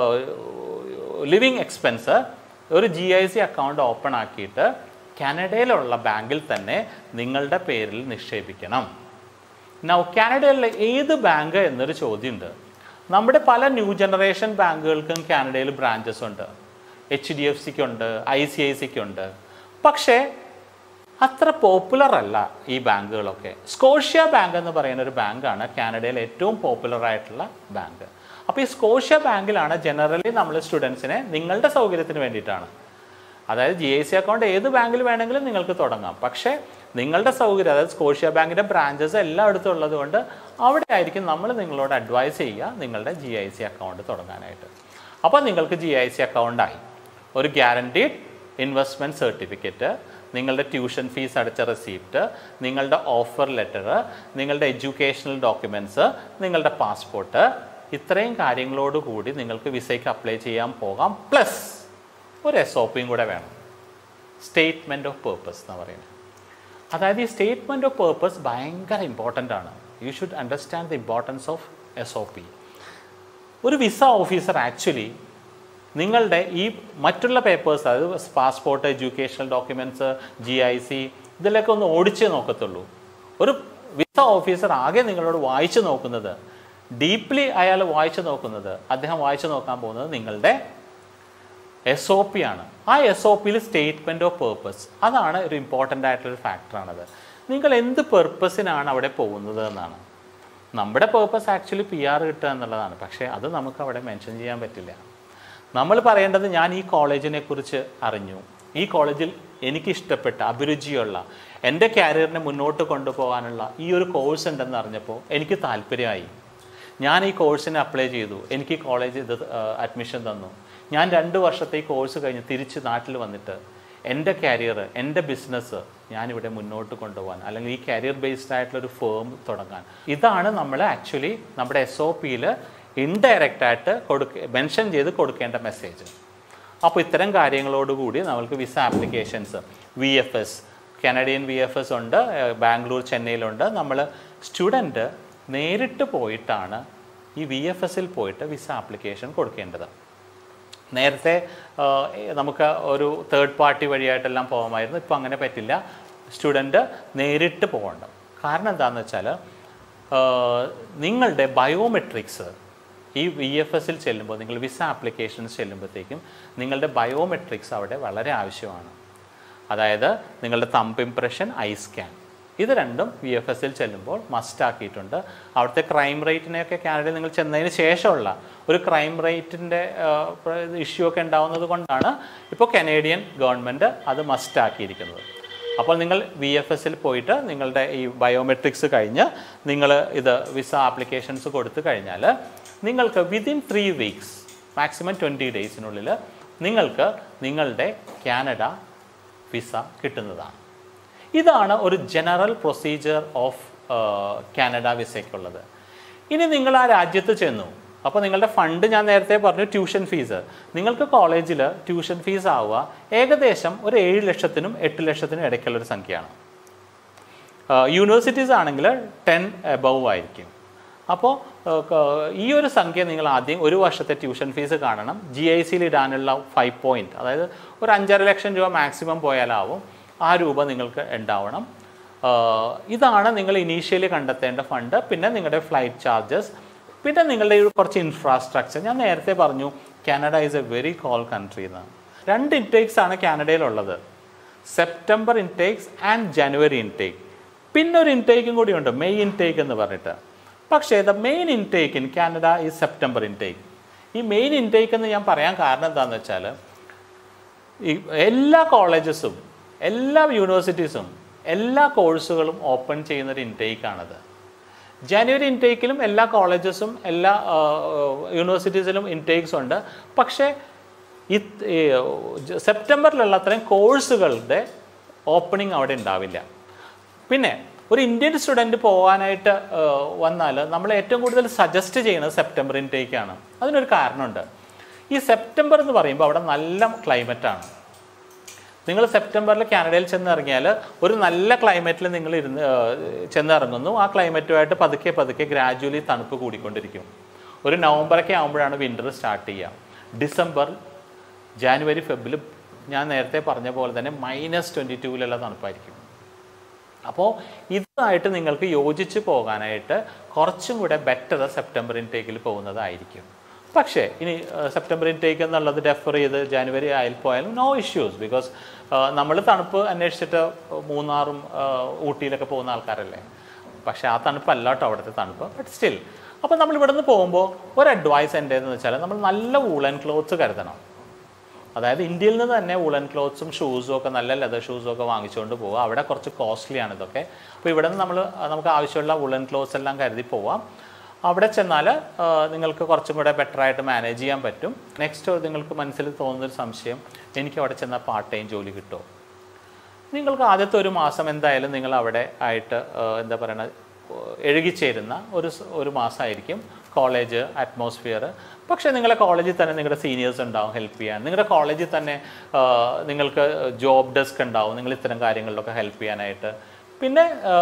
ലിവിങ് എക്സ്പെൻസ് ഒരു G I C account open ആക്കിയിട്ട് കാനഡയിലുള്ള ബാങ്കിൽ തന്നെ നിങ്ങളുടെ പേരിൽ നിക്ഷേപിക്കണം നൗ കാനഡയിലെ ഏത് ബാങ്ക് എന്നൊരു ചോദ്യമുണ്ട് നമ്മുടെ പല ന്യൂ ജനറേഷൻ ബാങ്കുകൾക്കും കാനഡയിൽ ബ്രാഞ്ചസ് ഉണ്ട് എച്ച് ഡി എഫ് സിക്ക് ഉണ്ട് ഐ സി ഐ സിക്ക് ഉണ്ട് പക്ഷേ അത്ര പോപ്പുലർ അല്ല ഈ ബാങ്കുകളൊക്കെ സ്കോഷ്യ ബാങ്ക് എന്ന് പറയുന്ന ഒരു ബാങ്കാണ് കാനഡയിലെ ഏറ്റവും പോപ്പുലർ ആയിട്ടുള്ള ബാങ്ക് അപ്പോൾ ഈ സ്കോഷ്യ ബാങ്കിലാണ് ജനറലി നമ്മൾ സ്റ്റുഡൻസിനെ നിങ്ങളുടെ സൗകര്യത്തിന് വേണ്ടിയിട്ടാണ് അതായത് ജി ഐ സി അക്കൗണ്ട് ഏത് ബാങ്കിൽ വേണമെങ്കിലും നിങ്ങൾക്ക് തുടങ്ങാം പക്ഷേ നിങ്ങളുടെ സൗകര്യം അതായത് സ്കോഷ്യ ബാങ്കിൻ്റെ ബ്രാഞ്ചസ് എല്ലായിടത്തും ഉള്ളത് കൊണ്ട് അവിടെ ആയിരിക്കും നമ്മൾ നിങ്ങളോട് അഡ്വൈസ് ചെയ്യുക നിങ്ങളുടെ ജി ഐ സി അക്കൗണ്ട് തുടങ്ങാനായിട്ട് അപ്പോൾ നിങ്ങൾക്ക് ജി ഐ സി അക്കൗണ്ടായി ഒരു ഗ്യാരണ്ടീഡ് ഇൻവെസ്റ്റ്മെൻറ്റ് സർട്ടിഫിക്കറ്റ് നിങ്ങളുടെ ട്യൂഷൻ ഫീസ് അടച്ച റെസീപ്റ്റ് നിങ്ങളുടെ ഓഫർ ലെറ്റർ നിങ്ങളുടെ എഡ്യൂക്കേഷണൽ ഡോക്യുമെൻറ്റ്സ് നിങ്ങളുടെ പാസ്പോർട്ട് ഇത്രയും കാര്യങ്ങളോട് കൂടി നിങ്ങൾക്ക് വിസയ്ക്ക് അപ്ലൈ ചെയ്യാൻ പോകാം പ്ലസ് ഒരു എസ് ഒ പിയും കൂടെ വേണം സ്റ്റേറ്റ്മെൻറ്റ് ഓഫ് പേർപ്പസ് എന്ന് പറയുന്നത് അതായത് ഈ സ്റ്റേറ്റ്മെൻറ്റ് ഓഫ് പേർപ്പസ് ഭയങ്കര ഇമ്പോർട്ടൻ്റ് ആണ് you should understand the importance of S O P ഒരു വിസ ഓഫീസർ ആക്ച്വലി നിങ്ങളുടെ ഈ മറ്റുള്ള പേപ്പേഴ്സ് അതായത് passport educational documents G I C ഇതിലൊക്കെ ഒന്ന് ഓടിച്ചേ നോക്കത്തുള്ളൂ ഒരു വിസ ഓഫീസർ ആകെ നിങ്ങളോട് വായിച്ചു നോക്കുന്നത് ഡീപ്ലി അയാൾ വായിച്ചു നോക്കുന്നത് അദ്ദേഹം വായിച്ചു നോക്കാൻ പോകുന്നത് നിങ്ങളുടെ എസ് ഒ പി ആണ് ആ എസ് ഒ പിയിൽ സ്റ്റേറ്റ്മെൻറ്റ് ഓഫ് പേർപ്പസ് അതാണ് ഒരു ഇമ്പോർട്ടൻ്റ് ആയിട്ടുള്ളൊരു ഫാക്ടറാണത് നിങ്ങൾ എന്ത് പെർപ്പസിനാണ് അവിടെ പോകുന്നത് എന്നാണ് നമ്മുടെ പേർപ്പസ് ആക്ച്വലി പി ആർ കിട്ടുക എന്നുള്ളതാണ് പക്ഷേ അത് നമുക്ക് അവിടെ മെൻഷൻ ചെയ്യാൻ പറ്റില്ല നമ്മൾ പറയേണ്ടത് ഞാൻ ഈ കോളേജിനെ കുറിച്ച് അറിഞ്ഞു ഈ കോളേജിൽ എനിക്ക് ഇഷ്ടപ്പെട്ട അഭിരുചിയുള്ള എൻ്റെ കാരിയറിനെ മുന്നോട്ട് കൊണ്ടുപോകാനുള്ള ഈ ഒരു കോഴ്സ് ഉണ്ടെന്ന് അറിഞ്ഞപ്പോൾ എനിക്ക് താല്പര്യമായി ഞാൻ ഈ കോഴ്സിന് അപ്ലൈ ചെയ്തു എനിക്ക് ഈ കോളേജ് ഇത് അഡ്മിഷൻ തന്നു ഞാൻ രണ്ട് വർഷത്തെ ഈ കോഴ്സ് കഴിഞ്ഞ് തിരിച്ച് നാട്ടിൽ വന്നിട്ട് എൻ്റെ കാരിയർ എൻ്റെ ബിസിനസ് ഞാനിവിടെ മുന്നോട്ട് കൊണ്ടുപോകാൻ അല്ലെങ്കിൽ ഈ കരിയർ ബേസ്ഡ് ആയിട്ടുള്ള ഒരു ഫേം തുടങ്ങാൻ ഇതാണ് നമ്മൾ ആക്ച്വലി നമ്മുടെ എസ് ഒ പിയിൽ ഇൻഡയറക്റ്റ് ആയിട്ട് കൊടുക്ക മെൻഷൻ ചെയ്ത് കൊടുക്കേണ്ട മെസ്സേജ് അപ്പോൾ ഇത്തരം കാര്യങ്ങളോടുകൂടി നമ്മൾക്ക് visa applications V F S Canadian V F S ഉണ്ട് ഏഹ് ബാംഗ്ലൂർ ചെന്നൈയിലുണ്ട് നമ്മൾ സ്റ്റുഡൻറ്റ് നേരിട്ട് പോയിട്ടാണ് ഈ വി എഫ് എസിൽ പോയിട്ട് വിസ ആപ്ലിക്കേഷൻ കൊടുക്കേണ്ടത് നേരത്തെ ആ, നമുക്ക് ഒരു തേർഡ് പാർട്ടി വഴിയായിട്ടെല്ലാം പോകാമായിരുന്നു ഇപ്പോൾ അങ്ങനെ പറ്റില്ല സ്റ്റുഡൻറ്റ് നേരിട്ട് പോകണം കാരണം എന്താണെന്ന് വെച്ചാൽ ആ, നിങ്ങളുടെ ബയോമെട്രിക്സ് ഈ വി എഫ് എസിൽ ചെല്ലുമ്പോൾ നിങ്ങൾ വിസ ആപ്ലിക്കേഷൻസ് ചെല്ലുമ്പോഴത്തേക്കും നിങ്ങളുടെ ബയോമെട്രിക്സ് അവിടെ വളരെ ആവശ്യമാണ് അതായത് നിങ്ങളുടെ തമ്പ് ഇംപ്രഷൻ ഐ സ്കാൻ ഇത് രണ്ടും വി എഫ് എസിൽ ചെല്ലുമ്പോൾ മസ്റ്റ് ആക്കിയിട്ടുണ്ട് അവിടുത്തെ ക്രൈം റേറ്റിനെയൊക്കെ കാനഡയിൽ നിങ്ങൾ ചെന്നതിന് ശേഷമുള്ള ഒരു ക്രൈം റേറ്റിൻ്റെ ഇഷ്യൂ ഒക്കെ ഉണ്ടാവുന്നത് കൊണ്ടാണ് ഇപ്പോൾ കനേഡിയൻ ഗവൺമെൻറ് അത് മസ്റ്റ് ആക്കിയിരിക്കുന്നത് അപ്പോൾ നിങ്ങൾ വി എഫ് എസിൽ പോയിട്ട് നിങ്ങളുടെ ഈ ബയോമെട്രിക്സ് കഴിഞ്ഞ് നിങ്ങൾ ഇത് വിസ ആപ്ലിക്കേഷൻസ് കൊടുത്തു കഴിഞ്ഞാൽ നിങ്ങൾക്ക് within three weeks maximum twenty ഡേയ്സിനുള്ളിൽ നിങ്ങൾക്ക് നിങ്ങളുടെ കാനഡ വിസ കിട്ടുന്നതാണ് ഇതാണ് ഒരു ജനറൽ പ്രൊസീജിയർ ഓഫ് കാനഡ വിസയ്ക്കുള്ളത് ഇനി നിങ്ങൾ ആ രാജ്യത്ത് ചെന്നു അപ്പോൾ നിങ്ങളുടെ ഫണ്ട് ഞാൻ നേരത്തെ പറഞ്ഞു ട്യൂഷൻ ഫീസ് നിങ്ങൾക്ക് കോളേജിൽ ട്യൂഷൻ ഫീസ് ആവുക ഏകദേശം ഒരു ഏഴ് ലക്ഷത്തിനും എട്ട് ലക്ഷത്തിനും ഇടയ്ക്കുള്ളൊരു സംഖ്യയാണ് യൂണിവേഴ്സിറ്റീസ് ആണെങ്കിൽ ടെൻ എബവ് ആയിരിക്കും അപ്പോൾ ഈ ഒരു സംഖ്യ നിങ്ങൾ ആദ്യം ഒരു വർഷത്തെ ട്യൂഷൻ ഫീസ് കാണണം ജി ഐ സിയിൽ ഇടാനുള്ള ഫൈവ് പോയിൻറ്റ് അതായത് ഒരു അഞ്ചര ലക്ഷം രൂപ മാക്സിമം പോയാലാവും ആ രൂപ നിങ്ങൾക്ക് ഉണ്ടാവണം ആഹ് ഇതാണ് നിങ്ങൾ ഇനീഷ്യലി കണ്ടെത്തേണ്ട ഫണ്ട് പിന്നെ നിങ്ങളുടെ ഫ്ലൈറ്റ് ചാർജസ് പിന്നെ നിങ്ങളുടെ ഈ കുറച്ച് ഇൻഫ്രാസ്ട്രക്ചർ ഞാൻ നേരത്തെ പറഞ്ഞു Canada is a very cold country എന്ന് രണ്ട് ഇൻടേക്സ് ആണ് കാനഡയിലുള്ളത് September intakes and January intake പിന്നെ ഒരു ഇൻടേക്കും കൂടി ഉണ്ട് മെയ് ഇൻടേക്ക് എന്ന് പറഞ്ഞിട്ട് പക്ഷേ the main intake in Canada ഈ സെപ്റ്റംബർ ഇൻടേക്ക് ഈ മെയിൻ ഇൻടേക്ക് എന്ന് ഞാൻ പറയാൻ കാരണം എന്താണെന്ന് വെച്ചാൽ ഈ എല്ലാ കോളേജസും എല്ലാ യൂണിവേഴ്സിറ്റീസും എല്ലാ കോഴ്സുകളും ഓപ്പൺ ചെയ്യുന്നൊരു ഇൻടേക്കാണത് ജനുവരി ഇൻടേക്കിലും എല്ലാ കോളേജസും എല്ലാ ആ, യൂണിവേഴ്സിറ്റീസിലും ഇൻടേക്സ് ഉണ്ട് പക്ഷേ ഈ ഈ ജ- സെപ്റ്റംബറിലുള്ള അത്രയും കോഴ്സുകളുടെ ഓപ്പണിംഗ് അവിടെ ഉണ്ടാവില്ല പിന്നെ ഒരു ഇന്ത്യൻ സ്റ്റുഡൻറ്റ് പോകാനായിട്ട് വന്നാൽ നമ്മൾ ഏറ്റവും കൂടുതൽ സജസ്റ്റ് ചെയ്യുന്നത് സെപ്റ്റംബർ ഇൻടേക്കാണ് അതിനൊരു കാരണമുണ്ട് ഈ സെപ്റ്റംബർ എന്ന് പറയുമ്പോൾ അവിടെ നല്ല ക്ലൈമറ്റാണ് നിങ്ങൾ സെപ്റ്റംബറിൽ കാനഡയിൽ ചെന്നിറങ്ങിയാൽ ഒരു നല്ല ക്ലൈമറ്റിൽ നിങ്ങൾ ഇരുന്ന് ഏഹ്, ചെന്നിറങ്ങുന്നു ആ ക്ലൈമറ്റുമായിട്ട് പതുക്കെ പതുക്കെ ഗ്രാജുവലി തണുപ്പ് കൂടിക്കൊണ്ടിരിക്കും ഒരു നവംബറൊക്കെ ആകുമ്പോഴാണ് വിൻ്റർ സ്റ്റാർട്ട് ചെയ്യുക ഡിസംബർ ജാനുവരി ഫെബ്രുവരി ഞാൻ നേരത്തെ പറഞ്ഞ പോലെ തന്നെ മൈനസ് ട്വൻറ്റി ടൂവിലുള്ള തണുപ്പായിരിക്കും അപ്പോൾ ഇതായിട്ട് നിങ്ങൾക്ക് യോജിച്ച് പോകാനായിട്ട് കുറച്ചും കൂടെ ബെറ്റർ സെപ്റ്റംബർ ഇൻടേക്കിൽ പോകുന്നതായിരിക്കും പക്ഷേ ഇനി സെപ്റ്റംബർ ഇൻടേക്ക് എന്നുള്ളത് ഡെഫർ ചെയ്ത് ജാനുവരി ആയിൽ പോയാലും നോ ഇഷ്യൂസ് ബിക്കോസ് നമ്മൾ തണുപ്പ് അന്വേഷിച്ചിട്ട് മൂന്നാറും ആ, ഊട്ടിയിലൊക്കെ പോകുന്ന ആൾക്കാരല്ലേ പക്ഷേ ആ തണുപ്പല്ല കേട്ടോ അവിടുത്തെ തണുപ്പ് ബട്ട് സ്റ്റിൽ അപ്പോൾ നമ്മൾ ഇവിടെ നിന്ന് പോകുമ്പോൾ ഒരു അഡ്വൈസ് എൻ്റെ എന്ന് വെച്ചാൽ നമ്മൾ നല്ല വൂളൻ ക്ലോത്ത്സ് കരുതണം അതായത് ഇന്ത്യയിൽ നിന്ന് തന്നെ വുളൻ ക്ലോത്ത്സും ഷൂസും ഒക്കെ നല്ല ലെതർ ഷൂസും ഒക്കെ വാങ്ങിച്ചുകൊണ്ട് പോവുക അവിടെ കുറച്ച് കോസ്റ്റ്ലി ആണ് ഇതൊക്കെ അപ്പോൾ ഇവിടെ നിന്ന് നമ്മൾ നമുക്ക് ആവശ്യമുള്ള വുളൻ ക്ലോത്ത്സ് എല്ലാം കരുതി പോവാം അവിടെ ചെന്നാൽ നിങ്ങൾക്ക് കുറച്ചും കൂടെ ബെറ്റർ ആയിട്ട് മാനേജ് ചെയ്യാൻ പറ്റും നെക്സ്റ്റ് നിങ്ങൾക്ക് മനസ്സിൽ തോന്നുന്നൊരു സംശയം എനിക്ക് അവിടെ ചെന്നാൽ പാർട്ട് ടൈം ജോലി കിട്ടുമോ നിങ്ങൾക്ക് ആദ്യത്തെ ഒരു മാസം എന്തായാലും നിങ്ങൾ അവിടെ ആയിട്ട് ആ, എന്താ പറയുക എഴുകിച്ചേരുന്ന ഒരു സ്- ഒരു മാസമായിരിക്കും കോളേജ് അറ്റ്മോസ്ഫിയർ പക്ഷേ നിങ്ങളെ കോളേജിൽ തന്നെ നിങ്ങളുടെ സീനിയേഴ്സ് ഉണ്ടാവും ഹെൽപ്പ് ചെയ്യാൻ നിങ്ങളുടെ കോളേജിൽ തന്നെ ആ, നിങ്ങൾക്ക് ജോബ് ഡെസ്ക് ഉണ്ടാവും നിങ്ങൾ ഇത്തരം കാര്യങ്ങളിലൊക്കെ ഹെൽപ്പ് ചെയ്യാനായിട്ട് പിന്നെ ആ,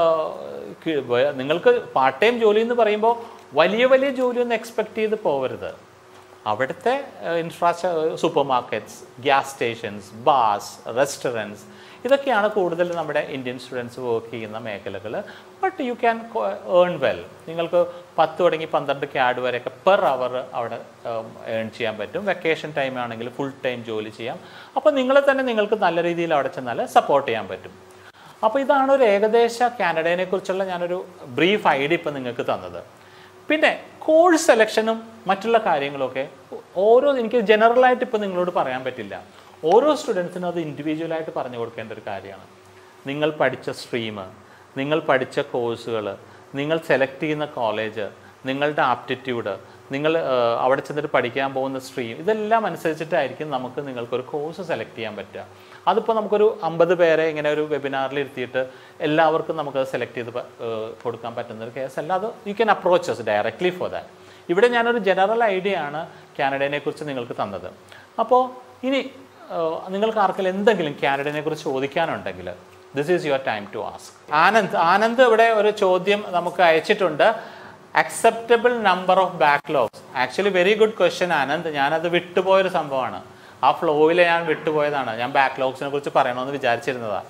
കി- വേ- നിങ്ങൾക്ക് പാർട്ട് ടൈം ജോലി എന്ന് പറയുമ്പോൾ വലിയ വലിയ ജോലിയൊന്നും എക്സ്പെക്ട് ചെയ്ത് പോകരുത് അവിടുത്തെ infrastructure super markets gas stations bars restaurants ഇതൊക്കെയാണ് കൂടുതൽ നമ്മുടെ ഇന്ത്യൻ സ്റ്റുഡൻസ് വർക്ക് ചെയ്യുന്ന മേഖലകൾ but you can earn well നിങ്ങൾക്ക് പത്ത് തുടങ്ങി പന്ത്രണ്ട് ക്യാഡ് വരെയൊക്കെ പെർ അവർ അവിടെ ഏൺ ചെയ്യാൻ പറ്റും വെക്കേഷൻ ടൈം ആണെങ്കിൽ ഫുൾ ടൈം ജോലി ചെയ്യാം അപ്പോൾ നിങ്ങളെ തന്നെ നിങ്ങൾക്ക് നല്ല രീതിയിൽ അവിടെ ചെന്നാൽ സപ്പോർട്ട് ചെയ്യാൻ പറ്റും അപ്പോൾ ഇതാണ് ഒരു ഏകദേശ കാനഡയെ കുറിച്ചുള്ള ഞാനൊരു ബ്രീഫ് ഐഡിയ ഇപ്പം നിങ്ങൾക്ക് തന്നത് പിന്നെ കോഴ്സ് സെലക്ഷനും മറ്റുള്ള കാര്യങ്ങളൊക്കെ ഓരോ എനിക്ക് ജനറലായിട്ട് ഇപ്പോൾ നിങ്ങളോട് പറയാൻ പറ്റില്ല ഓരോ സ്റ്റുഡൻസിനും അത് ഇൻഡിവിജ്വലായിട്ട് പറഞ്ഞു കൊടുക്കേണ്ട ഒരു കാര്യമാണ് നിങ്ങൾ പഠിച്ച സ്ട്രീം നിങ്ങൾ പഠിച്ച കോഴ്സുകൾ നിങ്ങൾ സെലക്ട് ചെയ്യുന്ന കോളേജ് നിങ്ങളുടെ ആപ്റ്റിറ്റ്യൂഡ് നിങ്ങൾ ആ, അവിടെ ചെന്നിട്ട് പഠിക്കാൻ പോകുന്ന സ്ട്രീം ഇതെല്ലാം അനുസരിച്ചിട്ടായിരിക്കും നമുക്ക് നിങ്ങൾക്കൊരു കോഴ്സ് സെലക്ട് ചെയ്യാൻ പറ്റുക അതിപ്പോൾ നമുക്കൊരു അമ്പത് പേരെ ഇങ്ങനെ ഒരു വെബിനാറിൽ ഇരുത്തിയിട്ട് എല്ലാവർക്കും നമുക്ക് സെലക്ട് ചെയ്ത് പ- ഏർ കൊടുക്കാൻ പറ്റുന്ന ഒരു കേസല്ല അത് you can approaches directly for that ഇവിടെ ഞാനൊരു ജനറൽ ഐഡിയ ആണ് കാനഡയെ കുറിച്ച് നിങ്ങൾക്ക് തന്നത് അപ്പോൾ ഇനി ഏർ നിങ്ങൾക്ക് ആർക്കെങ്കിലും എന്തെങ്കിലും കാനഡയെ കുറിച്ച് ചോദിക്കാനുണ്ടെങ്കിൽ this is your time to ask Anand Anand ഇവിടെ ഒരു ചോദ്യം നമുക്ക് അയച്ചിട്ടുണ്ട് acceptable number of backlogs actually very good question Anand ഞാനത് വിട്ടുപോയൊരു സംഭവമാണ് ആ ഫ്ലോയിൽ ഞാൻ വിട്ടുപോയതാണ് ഞാൻ ബാക്ക്ലോഗ്സിനെ കുറിച്ച് പറയണമെന്ന് വിചാരിച്ചിരുന്നതാണ്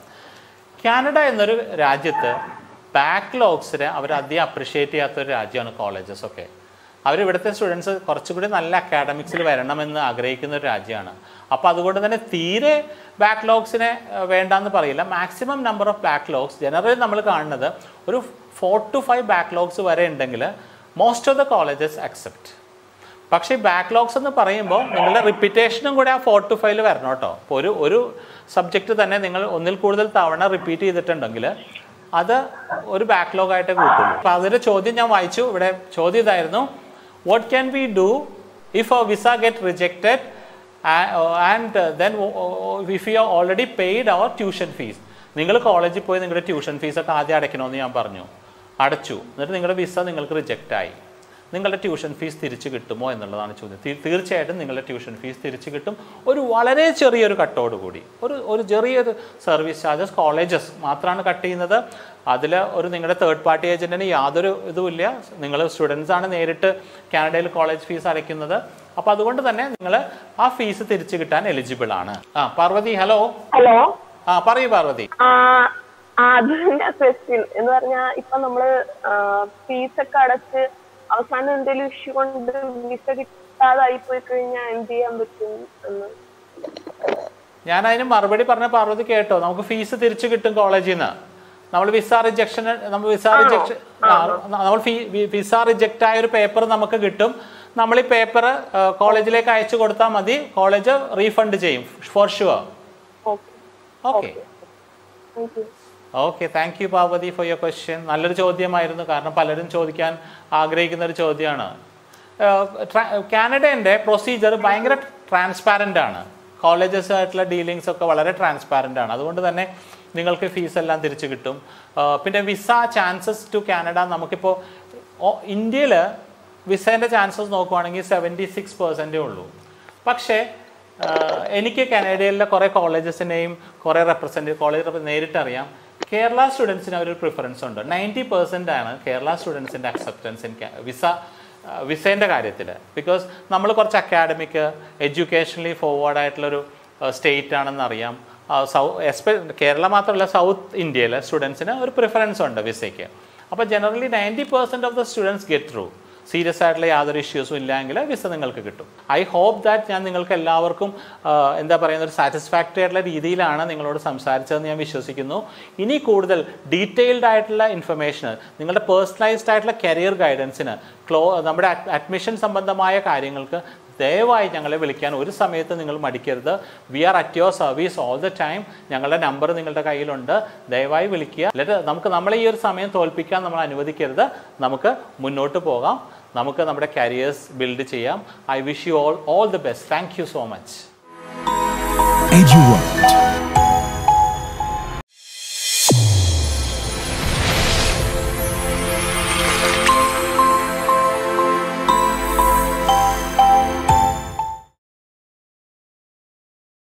കാനഡ എന്നൊരു രാജ്യത്ത് ബാക്ക്ലോഗ്സിനെ അവർ അധികം അപ്രിഷ്യേറ്റ് ചെയ്യാത്ത ഒരു രാജ്യമാണ് കോളേജസ് ഒക്കെ അവർ ഇവിടുത്തെ സ്റ്റുഡൻസ് കുറച്ചുകൂടി നല്ല അക്കാഡമിക്സിൽ വരണമെന്ന് ആഗ്രഹിക്കുന്ന ഒരു രാജ്യമാണ് അപ്പോൾ അതുകൊണ്ട് തന്നെ തീരെ ബാക്ക്ലോഗ്സിനെ വേണ്ടാന്ന് പറയില്ല maximum number of backlogs generally നമ്മൾ കാണുന്നത് ഒരു ഫോർ ടു ഫൈവ് ബാക്ക്ലോഗ്സ് വരെ ഉണ്ടെങ്കിൽ most of the colleges accept പക്ഷേ ബാക്ക്ലോഗ്സ് എന്ന് പറയുമ്പോൾ നിങ്ങളുടെ റിപ്പീറ്റേഷനും കൂടെ ആ ഫോർ ടു ഫൈവ് വരണം കേട്ടോ ഇപ്പോൾ ഒരു ഒരു സബ്ജക്റ്റ് തന്നെ നിങ്ങൾ ഒന്നിൽ കൂടുതൽ തവണ റിപ്പീറ്റ് ചെയ്തിട്ടുണ്ടെങ്കിൽ അത് ഒരു ബാക്ക്ലോഗ് ആയിട്ടേ കൂട്ടുള്ളൂ അപ്പോൾ അതിൻ്റെ ചോദ്യം ഞാൻ വായിച്ചു ഇവിടെ ചോദ്യം ഇതായിരുന്നു what can we do if a visa get rejected and then if you already paid our tuition fees നിങ്ങൾ കോളേജിൽ പോയി നിങ്ങളുടെ ട്യൂഷൻ ഫീസൊക്കെ ആദ്യം അടയ്ക്കണമെന്ന് ഞാൻ പറഞ്ഞു അടച്ചു എന്നിട്ട് നിങ്ങളുടെ വിസ നിങ്ങൾക്ക് റിജക്റ്റ് ആയി നിങ്ങളുടെ ട്യൂഷൻ ഫീസ് തിരിച്ചു കിട്ടുമോ എന്നുള്ളതാണ് ചോദ്യം തീ- തീർച്ചയായിട്ടും നിങ്ങളുടെ ട്യൂഷൻ ഫീസ് തിരിച്ചു കിട്ടും ഒരു വളരെ ചെറിയൊരു കട്ടോട് കൂടി ഒരു ഒരു ചെറിയൊരു സർവീസ് ചാർജസ് കോളേജസ് മാത്രമാണ് കട്ട് ചെയ്യുന്നത് അതിൽ ഒരു നിങ്ങളുടെ തേർഡ് പാർട്ടി ഏജൻറ്റിന് യാതൊരു ഇതുമില്ല നിങ്ങൾ സ്റ്റുഡൻസ് ആണ് നേരിട്ട് കാനഡയിൽ കോളേജ് ഫീസ് അടയ്ക്കുന്നത് അപ്പോൾ അതുകൊണ്ട് തന്നെ നിങ്ങൾ ആ ഫീസ് തിരിച്ചു കിട്ടാൻ എലിജിബിൾ ആണ് ആ പാർവതി ഹലോ ഹലോ ആ പറയൂ പാർവതി ആ ആ, അത് തന്നെ ക്വസ്റ്റ്യൻ എന്ന് പറഞ്ഞാ ഇപ്പൊ നമ്മള് ഫീസ് ഒക്കെ അടച്ച് അവസാനം എന്തെങ്കിലും ഇഷ്യൂ കൊണ്ട് വിസ കിട്ടാതായി പോയി കഴിഞ്ഞാൽ എന്ത് ചെയ്യാൻ പറ്റും എന്ന് ഞാൻ അതിന് മറുപടി പറഞ്ഞ പാർവതി കേട്ടോ നമുക്ക് ഫീസ് തിരിച്ചു കിട്ടും കോളേജിൽ നിന്ന് നമ്മൾ വിസ റിജക്ഷൻ നമ്മൾ വിസ റിജക്ഷൻ നമ്മൾ വിസ റിജക്റ്റ് ആയ ഒരു പേപ്പർ നമുക്ക് കിട്ടും നമ്മൾ ഈ പേപ്പർ കോളേജിലേക്ക് അയച്ചു കൊടുത്താൽ മതി കോളേജ് റീഫണ്ട് ചെയ്യും for sure okay okay thank you okay thank you Parvathi for your question നല്ലൊരു ചോദ്യമായിരുന്നു കാരണം പലരും ചോദിക്കാൻ ആഗ്രഹിക്കുന്ന ഒരു ചോദ്യമാണ് കാനഡേൻ്റെ പ്രൊസീജിയർ ഭയങ്കര ട്രാൻസ്പാരൻ്റ് ആണ് കോളേജസ് ആയിട്ടുള്ള ഡീലിങ്സ് ഒക്കെ വളരെ ട്രാൻസ്പാരൻ്റ് ആണ് അതുകൊണ്ട് തന്നെ നിങ്ങൾക്ക് ഫീസ് എല്ലാം തിരിച്ചു കിട്ടും ആ, പിന്നെ വിസ ചാൻസസ് ടു കാനഡ നമുക്കിപ്പോൾ ഇന്ത്യയിൽ വിസേൻ്റെ ചാൻസസ് നോക്കുവാണെങ്കിൽ സെവൻറ്റി സിക്സ് പെർസെൻറ്റേ ഉള്ളൂ പക്ഷേ ആഹ് എനിക്ക് കാനഡയിലെ കുറേ കോളേജസിനെയും കുറേ റെപ്രസെൻറ്റ് കോളേജ് നേരിട്ട് അറിയാം കേരള സ്റ്റുഡൻസിന് ഒരു പ്രിഫറൻസ് ഉണ്ട് നയൻറ്റി പെർസെൻ്റ് ആണ് കേരള സ്റ്റുഡൻസിൻ്റെ അക്സെപ്റ്റൻസ് ഇൻ വിസ വിസേൻ്റെ കാര്യത്തിൽ ബിക്കോസ് നമ്മൾ കുറച്ച് അക്കാഡമിക് എഡ്യൂക്കേഷണലി ഫോർവേഡ് ആയിട്ടുള്ളൊരു സ്റ്റേറ്റ് ആണെന്ന് അറിയാം സൗ എസ്പെ കേരള മാത്രമല്ല സൗത്ത് ഇന്ത്യയിലെ സ്റ്റുഡൻസിന് ഒരു പ്രിഫറൻസ് ഉണ്ട് വിസയ്ക്ക് അപ്പോൾ generally ninety percent of the students get through serious ആയിട്ടുള്ള യാതൊരു ഇഷ്യൂസും ഇല്ലെങ്കിൽ വിസ നിങ്ങൾക്ക് കിട്ടും ഐ ഹോപ്പ് ദാറ്റ് ഞാൻ നിങ്ങൾക്ക് എല്ലാവർക്കും ആ, എന്താ പറയുന്ന ഒരു സാറ്റിസ്ഫാക്ടറി ആയിട്ടുള്ള രീതിയിലാണ് നിങ്ങളോട് സംസാരിച്ചതെന്ന് ഞാൻ വിശ്വസിക്കുന്നു ഇനി കൂടുതൽ ഡീറ്റെയിൽഡ് ആയിട്ടുള്ള ഇൻഫർമേഷന് നിങ്ങളുടെ പേഴ്സണലൈസ്ഡ് ആയിട്ടുള്ള കരിയർ ഗൈഡൻസിന് ക്ലോ നമ്മുടെ അഡ്മിഷൻ സംബന്ധമായ കാര്യങ്ങൾക്ക് ദയവായി ഞങ്ങളെ വിളിക്കാൻ ഒരു സമയത്ത് നിങ്ങൾ മടിക്കരുത് we are at your service all the time ഞങ്ങളുടെ നമ്പർ നിങ്ങളുടെ കയ്യിലുണ്ട് ദയവായി വിളിക്കുക എന്നിട്ട് നമുക്ക് നമ്മളെ ഈ ഒരു സമയം തോൽപ്പിക്കാൻ നമ്മൾ അനുവദിക്കരുത് നമുക്ക് മുന്നോട്ട് പോകാം നമുക്ക് നമ്മുടെ കരിയേഴ്സ് ബിൽഡ് ചെയ്യാം I wish you all all the best thank you so much EduWorld.